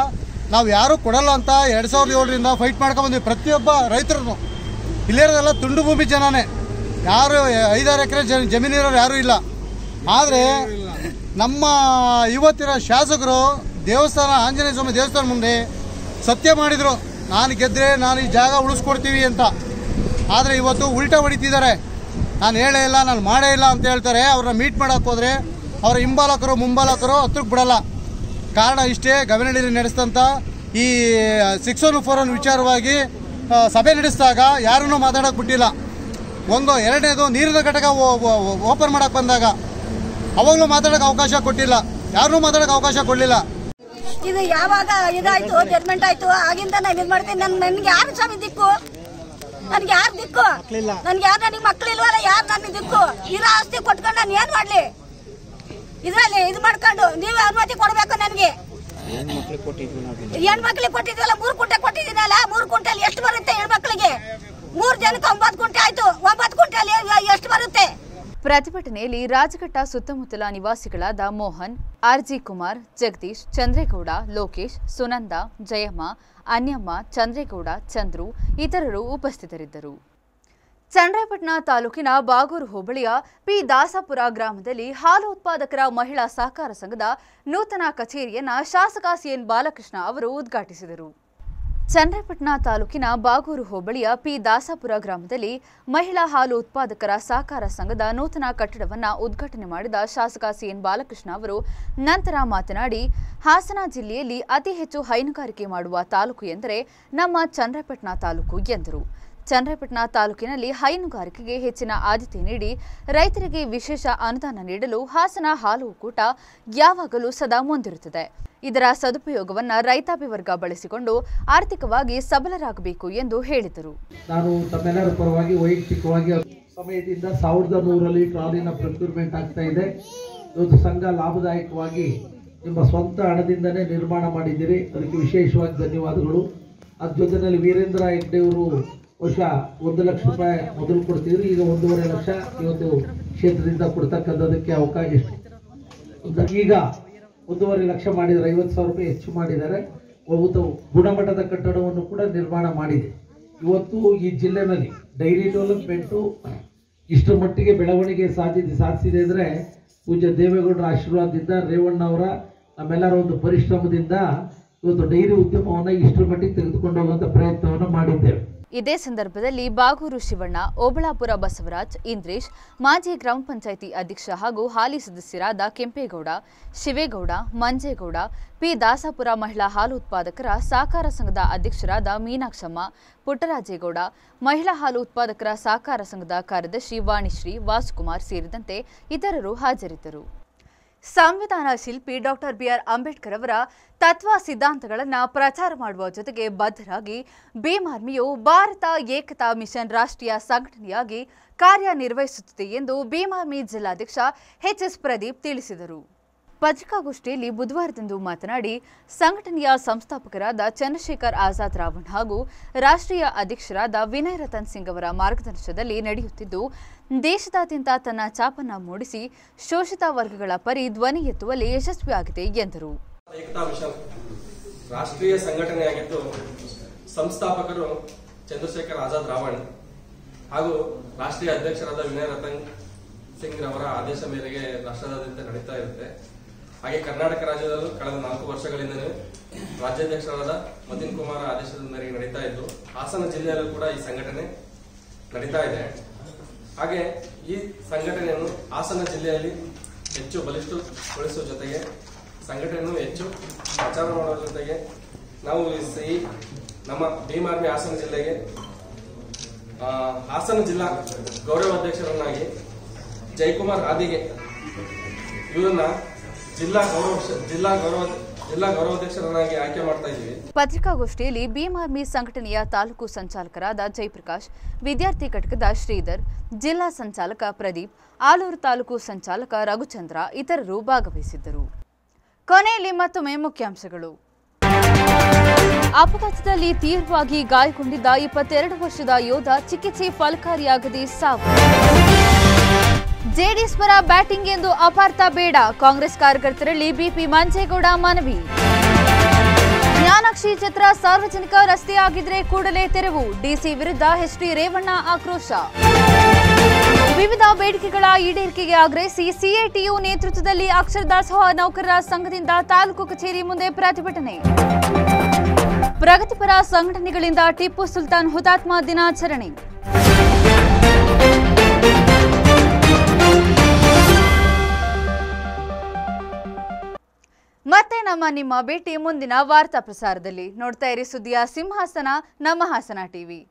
ನಾವು ಯಾರೂ ಕೊಡಲ್ಲ ಅಂತ ಎರಡು ಸಾವಿರದ ಏಳರಿಂದ ಫೈಟ್ ಮಾಡ್ಕೊಂಬಂದ್ವಿ ಪ್ರತಿಯೊಬ್ಬ ರೈತರು ಇಲ್ಲಿರೋದೆಲ್ಲ ತುಂಡು ಭೂಮಿ ಜನನೇ ಯಾರು ಐದಾರು ಎಕರೆ ಜ ಜಮೀನಿರೋರು ಯಾರೂ ಇಲ್ಲ ಆದರೆ ನಮ್ಮ ಇವತ್ತಿನ ಶಾಸಕರು ದೇವಸ್ಥಾನ ಆಂಜನೇಯ ಸ್ವಾಮಿ ದೇವಸ್ಥಾನ ಮುಂದೆ ಸತ್ಯ ಮಾಡಿದರು ನಾನು ಗೆದ್ದರೆ ನಾನು ಈ ಜಾಗ ಉಳಿಸ್ಕೊಡ್ತೀವಿ ಅಂತ ಆದರೆ ಇವತ್ತು ಉಲ್ಟಾ ಹೊಡಿತಿದ್ದಾರೆ ನಾನು ಹೇಳೇ ಇಲ್ಲ ನಾನು ಮಾಡೇ ಇಲ್ಲ ಅಂತ ಹೇಳ್ತಾರೆ ಅವ್ರನ್ನ ಮೀಟ್ ಮಾಡೋಕೆ ಹೋದರೆ ಅವರ ಹಿಂಬಾಲಕರು ಮುಂಬಾಲಕರು ಹತ್ರಕ್ಕೆ ಬಿಡಲ್ಲ ಕಾರಣ ಇಷ್ಟೇ ಗಮನದಲ್ಲಿ ನಡೆಸಿದಂಥ ಈ ಸಿಕ್ಸ್ ಒನ್ ಫೋರ್ ಒನ್ ವಿಚಾರವಾಗಿ ಆ, ಸಭೆ ನಡೆಸಿದಾಗ ಯಾರನ್ನೂ ಮಾತಾಡೋಕೆ ಬಿಟ್ಟಿಲ್ಲ ಒಂದು ಎರಡನೇದು ನೀರಿನ ಘಟಕ ಓಪನ್ ಮಾಡಕ್ಕೆ ಬಂದಾಗ ಅವಾಗಲೂ ಮಾತಾಡೋಕೆ ಅವಕಾಶ ಕೊಟ್ಟಿಲ್ಲ ಯಾರನ್ನೂ ಮಾತಾಡೋಕೆ ಅವಕಾಶ ಕೊಡಲಿಲ್ಲ ಇದು ಯಾವಾಗ ಇದಾಯ್ತು ಜಡ್ಮೆಂಟ್ ಆಯ್ತು ಆಗಿಂದ ನಾನು ಇದು ಮಾಡ್ತೀನಿ ನನ್ ನನ್ಗೆ ಯಾರು ಸ್ವಾಮಿ ದಿಕ್ಕು ನನ್ಗೆ ಯಾರು ದಿಕ್ಕು ನನ್ಗೆ ಯಾರು ನನಗೆ ಮಕ್ಳಿಲ್ವಲ್ಲ ಯಾರು ನನ್ನ ದಿಕ್ಕು ಇರೋ ಆಸ್ತಿ ಕೊಟ್ಕೊಂಡು ನಾನು ಏನ್ ಮಾಡ್ಲಿ ಇದ್ರಲ್ಲಿ ಇದು ಮಾಡ್ಕೊಂಡು ನೀವು ಅನುಮತಿ ಕೊಡ್ಬೇಕು ನನ್ಗೆ ಹೆಣ್ಮಕ್ಳಿಗೆ ಕೊಟ್ಟಿದ್ವಲ್ಲ ಮೂರು ಕುಂಟೆ ಕೊಟ್ಟಿದ್ದೀನಲ್ಲ ಮೂರು ಕುಂಟೆಲಿ ಎಷ್ಟು ಬರುತ್ತೆ ಹೆಣ್ಮಕ್ಳಿಗೆ ಮೂರು ಜನಕ್ಕೆ ಒಂಬತ್ತು ಕುಂಟೆ ಆಯ್ತು ಒಂಬತ್ತು ಕುಂಟೆಲಿ ಎಷ್ಟು ಬರುತ್ತೆ ಪ್ರತಿಭಟನೆಯಲ್ಲಿ ರಾಜಘಟ್ಟ ಸುತ್ತಮುತ್ತಲ ನಿವಾಸಿಗಳಾದ ಮೋಹನ್ ಆರ್ಜಿ ಕುಮಾರ್ ಜಗದೀಶ್ ಚಂದ್ರೇಗೌಡ ಲೋಕೇಶ್ ಸುನಂದ ಜಯಮ್ಮ ಅನ್ಯಮ್ಮ ಚಂದ್ರೇಗೌಡ ಚಂದ್ರು ಇತರರು ಉಪಸ್ಥಿತರಿದ್ದರು ಚನ್ನರಾಯಪಟ್ಟಣ ತಾಲೂಕಿನ ಬಾಗೂರು ಹೋಬಳಿಯ ಪಿ ದಾಸಾಪುರ ಗ್ರಾಮದಲ್ಲಿ ಹಾಲು ಉತ್ಪಾದಕರ ಮಹಿಳಾ ಸಹಕಾರ ಸಂಘದ ನೂತನ ಕಚೇರಿಯನ್ನ ಶಾಸಕ ಸಿಎನ್ ಬಾಲಕೃಷ್ಣ ಅವರು ಉದ್ಘಾಟಿಸಿದರು ಚನ್ನರಾಯಪಟ್ಟಣ ತಾಲೂಕಿನ ಬಾಗೂರು ಹೋಬಳಿಯ ಪಿ ದಾಸಾಪುರ ಗ್ರಾಮದಲ್ಲಿ ಮಹಿಳಾ ಹಾಲು ಉತ್ಪಾದಕರ ಸಹಕಾರ ಸಂಘದ ನೂತನ ಕಟ್ಟಡವನ್ನು ಉದ್ಘಾಟನೆ ಮಾಡಿದ ಶಾಸಕ ಸಿಎನ್ ಬಾಲಕೃಷ್ಣ ಅವರು ನಂತರ ಮಾತನಾಡಿ ಹಾಸನ ಜಿಲ್ಲೆಯಲ್ಲಿ ಅತಿ ಹೆಚ್ಚು ಹೈನುಗಾರಿಕೆ ಮಾಡುವ ತಾಲೂಕು ಎಂದರೆ ನಮ್ಮ ಚನ್ನರಾಯಪಟ್ಟಣ ತಾಲೂಕು ಎಂದರು ಚನ್ನರಾಯಪಟ್ಟಣ ತಾಲೂಕಿನಲ್ಲಿ ಹೈನುಗಾರಿಕೆಗೆ ಹೆಚ್ಚಿನ ಆದ್ಯತೆ ನೀಡಿ ರೈತರಿಗೆ ವಿಶೇಷ ಅನುದಾನ ನೀಡಲು ಹಾಸನ ಹಾಲು ಒಕ್ಕೂಟ ಯಾವಾಗಲೂ ಸದಾ ಮುಂದಿರುತ್ತದೆ ಇದರ ಸದುಪಯೋಗವನ್ನು ರೈತಾಪಿ ವರ್ಗ ಬಳಸಿಕೊಂಡು ಆರ್ಥಿಕವಾಗಿ ಸಬಲರಾಗಬೇಕು ಎಂದು ಹೇಳಿದರು ನಾನು ತಮ್ಮೆಲ್ಲರ ಪರವಾಗಿ ವೈಯಕ್ತಿಕವಾಗಿ ಸಮಯದಿಂದ ಸಾವಿರದ ನೂರು ಲೀಟರ್ ಹಾಲಿನ ಪ್ರೊಕ್ಯೂರ್ಮೆಂಟ್ ಆಗ್ತಾ ಇದೆ ಇವತ್ತು ಸಂಘ ಲಾಭದಾಯಕವಾಗಿ ನಿಮ್ಮ ಸ್ವಂತ ಹಣದಿಂದನೇ ನಿರ್ಮಾಣ ಮಾಡಿದ್ದೀರಿ ಅದಕ್ಕೆ ವಿಶೇಷವಾಗಿ ಧನ್ಯವಾದಗಳು ಅದ್ರ ಜೊತೆಯಲ್ಲಿ ವೀರೇಂದ್ರ ಹೆಗ್ಡೆಯವರು ಬಹುಶಃ ಒಂದು ಲಕ್ಷ ರೂಪಾಯಿ ಮೊದಲು ಕೊಡ್ತಿದ್ರು ಈಗ ಒಂದೂವರೆ ಲಕ್ಷ ಈ ಒಂದು ಕ್ಷೇತ್ರದಿಂದ ಕೊಡ್ತಕ್ಕಂಥದಕ್ಕೆ ಅವಕಾಶ ಒಂದು ಈಗ ಒಂದೂವರೆ ಲಕ್ಷ ಮಾಡಿದ್ದಾರೆ ಐವತ್ತು ಸಾವಿರ ರೂಪಾಯಿ ಹೆಚ್ಚು ಮಾಡಿದ್ದಾರೆ ಒಂದು ಗುಣಮಟ್ಟದ ಕಟ್ಟಡವನ್ನು ಕೂಡ ನಿರ್ಮಾಣ ಮಾಡಿದೆ ಇವತ್ತು ಈ ಜಿಲ್ಲೆನಲ್ಲಿ ಡೈರಿ ಡೆವಲಪ್ಮೆಂಟು ಇಷ್ಟರ ಮಟ್ಟಿಗೆ ಬೆಳವಣಿಗೆ ಸಾಧಿಸಿ ಸಾಧಿಸಿದೆ ಅಂದರೆ ಪೂಜ್ಯ ದೇವೇಗೌಡರ ಆಶೀರ್ವಾದದಿಂದ ರೇವಣ್ಣ ಅವರ ನಮ್ಮೆಲ್ಲರ ಒಂದು ಪರಿಶ್ರಮದಿಂದ ಇವತ್ತು ಡೈರಿ ಉದ್ಯಮವನ್ನು ಇಷ್ಟರ ಮಟ್ಟಿಗೆ ತೆಗೆದುಕೊಂಡು ಹೋಗುವಂಥ ಪ್ರಯತ್ನವನ್ನು ಮಾಡಿದ್ದೇವೆ ಇದೇ ಸಂದರ್ಭದಲ್ಲಿ ಬಾಗೂರು ಶಿವಣ್ಣ ಓಬಳಾಪುರ ಬಸವರಾಜ್ ಇಂದ್ರೇಶ್ ಮಾಜಿ ಗ್ರಾಮ ಪಂಚಾಯಿತಿ ಅಧ್ಯಕ್ಷ ಹಾಗೂ ಹಾಲಿ ಸದಸ್ಯರಾದ ಕೆಂಪೇಗೌಡ ಶಿವೇಗೌಡ ಮಂಜೇಗೌಡ ಪಿ ದಾಸಾಪುರ ಮಹಿಳಾ ಹಾಲು ಉತ್ಪಾದಕರ ಸಹಕಾರ ಸಂಘದ ಅಧ್ಯಕ್ಷರಾದ ಮೀನಾಕ್ಷಮ್ಮ ಪುಟ್ಟರಾಜೇಗೌಡ ಮಹಿಳಾ ಹಾಲು ಉತ್ಪಾದಕರ ಸಹಕಾರ ಸಂಘದ ಕಾರ್ಯದರ್ಶಿ ವಾಣಿಶ್ರೀ ವಾಸುಕುಮಾರ್ ಸೇರಿದಂತೆ ಇತರರು ಹಾಜರಿದ್ದರು ಸಂವಿಧಾನ ಶಿಲ್ಪಿ ಡಾಕ್ಟರ್ ಬಿಆರ್ ಅಂಬೇಡ್ಕರ್ ಅವರ ತತ್ವ ಸಿದ್ಧಾಂತಗಳನ್ನು ಪ್ರಚಾರ ಮಾಡುವ ಜೊತೆಗೆ ಬದ್ಧರಾಗಿ ಭೀಮ್ ಆರ್ಮಿಯು ಭಾರತ ಏಕತಾ ಮಿಷನ್ ರಾಷ್ಟ್ರೀಯ ಸಂಘಟನೆಯಾಗಿ ಕಾರ್ಯನಿರ್ವಹಿಸುತ್ತಿದೆ ಎಂದು ಭೀಮ್ ಆರ್ಮಿ ಜಿಲ್ಲಾಧ್ಯಕ್ಷ ಎಚ್ಎಸ್ ಪ್ರದೀಪ್ ತಿಳಿಸಿದರು ಪತ್ರಿಕಾಗೋಷ್ಠಿಯಲ್ಲಿ ಬುಧವಾರದಂದು ಮಾತನಾಡಿ ಸಂಘಟನೆಯ ಸಂಸ್ಥಾಪಕರಾದ ಚಂದ್ರಶೇಖರ್ ಆಜಾದ್ ರಾವಣ್ ಹಾಗೂ ರಾಷ್ಟ್ರೀಯ ಅಧ್ಯಕ್ಷರಾದ ವಿನಯ್ ರತನ್ ಸಿಂಗ್ ಅವರ ಮಾರ್ಗದರ್ಶನದಲ್ಲಿ ನಡೆಯುತ್ತಿದ್ದು ದೇಶದಾದ್ಯಂತ ತನ್ನ ಛಾಪನ್ನ ಮೂಡಿಸಿ ಶೋಷಿತ ವರ್ಗಗಳ ಪರಿ ಧ್ವನಿ ಎತ್ತುವಲ್ಲಿ ಯಶಸ್ವಿಯಾಗಿದೆ ಎಂದರು ಏಕತಾ ಮಿಷನ್ ರಾಷ್ಟ್ರೀಯ ಸಂಘಟನೆಯಾಗಿದ್ದು ಸಂಸ್ಥಾಪಕರು ಚಂದ್ರಶೇಖರ್ ಆಜಾದ್ ರಾವಣ್ ಹಾಗೂ ರಾಷ್ಟ್ರೀಯ ಅಧ್ಯಕ್ಷರಾದ ವಿನಯ್ ರತನ್ ಸಿಂಗ್ ರವರ ಆದೇಶ ಮೇರೆಗೆ ರಾಷ್ಟ್ರದಾದ್ಯಂತ ನಡೀತಾ ಇರುತ್ತೆ ಹಾಗೆ ಕರ್ನಾಟಕ ರಾಜ್ಯದಲ್ಲೂ ಕಳೆದ ನಾಲ್ಕು ವರ್ಷಗಳಿಂದಲೂ ರಾಜ್ಯಾಧ್ಯಕ್ಷರಾದ ಮತಿನ್ ಕುಮಾರ್ ಆದೇಶದ ಮೇರೆಗೆ ನಡೀತಾ ಇದ್ದು ಹಾಸನ ಜಿಲ್ಲೆಯಲ್ಲೂ ಕೂಡ ಈ ಸಂಘಟನೆ ನಡೀತಾ ಇದೆ ಹಾಗೆ ಈ ಸಂಘಟನೆಯನ್ನು ಹಾಸನ ಜಿಲ್ಲೆಯಲ್ಲಿ ಹೆಚ್ಚು ಬಲಿಷ್ಠಗೊಳಿಸುವ ಜೊತೆಗೆ ಸಂಘಟನೆಯನ್ನು ಹೆಚ್ಚು ಪ್ರಚಾರ ಮಾಡುವ ಜೊತೆಗೆ ನಾವು ಈ ನಮ್ಮ ಭೀಮ್ ಆರ್ಮಿ ಹಾಸನ ಜಿಲ್ಲೆಗೆ ಆ, ಹಾಸನ ಜಿಲ್ಲಾ ಗೌರವ ಅಧ್ಯಕ್ಷರನ್ನಾಗಿ ಜಯಕುಮಾರ್ ಆದಿಗೆ ಇವರನ್ನ ಜಿಲ್ಲಾ ಗೌರವ ಜಿಲ್ಲಾ ಗೌರವ ಜಿಲ್ಲಾ ಗೌರವಾಧ್ಯಕ್ಷರನ್ನಾಗಿ ಆಯ್ಕೆ ಮಾಡ್ತಾ ಇದ್ದೀವಿ ಪತ್ರಿಕಾಗೋಷ್ಠಿಯಲ್ಲಿ ಭೀಮ್ ಆರ್ಮಿ ಸಂಘಟನೆಯ ತಾಲೂಕು ಸಂಚಾಲಕರಾದ ಜಯಪ್ರಕಾಶ್ ವಿದ್ಯಾರ್ಥಿ ಘಟಕದ ಶ್ರೀಧರ್ ಜಿಲ್ಲಾ ಸಂಚಾಲಕ ಪ್ರದೀಪ್ ಆಲೂರು ತಾಲೂಕು ಸಂಚಾಲಕ ರಘುಚಂದ್ರ ಇತರರು ಭಾಗವಹಿಸಿದ್ದರು ಕೊನೆಯಲ್ಲಿ ಮತ್ತೊಮ್ಮೆ ಮುಖ್ಯಾಂಶಗಳು ಅಪಘಾತದಲ್ಲಿ ತೀವ್ರವಾಗಿ ಗಾಯಗೊಂಡಿದ್ದ ಇಪ್ಪತ್ತೆರಡು ವರ್ಷದ ಯೋಧ ಚಿಕಿತ್ಸೆ ಫಲಕಾರಿಯಾಗದೆ ಸಾವು ಜೆಡಿಎಸ್ ಪರ ಬ್ಯಾಟಿಂಗ್ ಎಂದು ಅಪಾರ್ಥ ಬೇಡ ಕಾಂಗ್ರೆಸ್ ಕಾರ್ಯಕರ್ತರಲ್ಲಿ ಬಿಪಿ ಮಂಜೇಗೌಡ ಮನವಿ ಮೀನಾಕ್ಷಿ ಛತ್ರ ಸಾರ್ವಜನಿಕ ರಸ್ತೆಯಾಗಿದ್ರೆ ಕೂಡಲೇ ತೆರವು ಡಿಸಿ ವಿರುದ್ಧ ಎಚ್ಡಿ ರೇವಣ್ಣ ಆಕ್ರೋಶ ವಿವಿಧ ಬೇಡಿಕೆಗಳ ಈಡೇರಿಕೆಗೆ ಆಗ್ರಹಿಸಿ ಸಿಐಟಿಯು ನೇತೃತ್ವದಲ್ಲಿ ಅಕ್ಷರ ದಾಸೋಹ ನೌಕರರ ಸಂಘದಿಂದ ತಾಲೂಕು ಕಚೇರಿ ಮುಂದೆ ಪ್ರತಿಭಟನೆ ಪ್ರಗತಿಪರ ಸಂಘಟನೆಗಳಿಂದ ಟಿಪ್ಪು ಸುಲ್ತಾನ್ ಹುತಾತ್ಮ ದಿನಾಚರಣೆ ಮತ್ತೆ ನಮ್ಮ ನಿಮ್ಮ ಭೇಟಿ ಮುಂದಿನ ವಾರ್ತಾ ಪ್ರಸಾರದಲ್ಲಿ ನೋಡ್ತಾ ಇರಿ ಸುದ್ದಿಯ ಸಿಂಹಾಸನ ನಮ್ಮ ಹಾಸನ ಟಿವಿ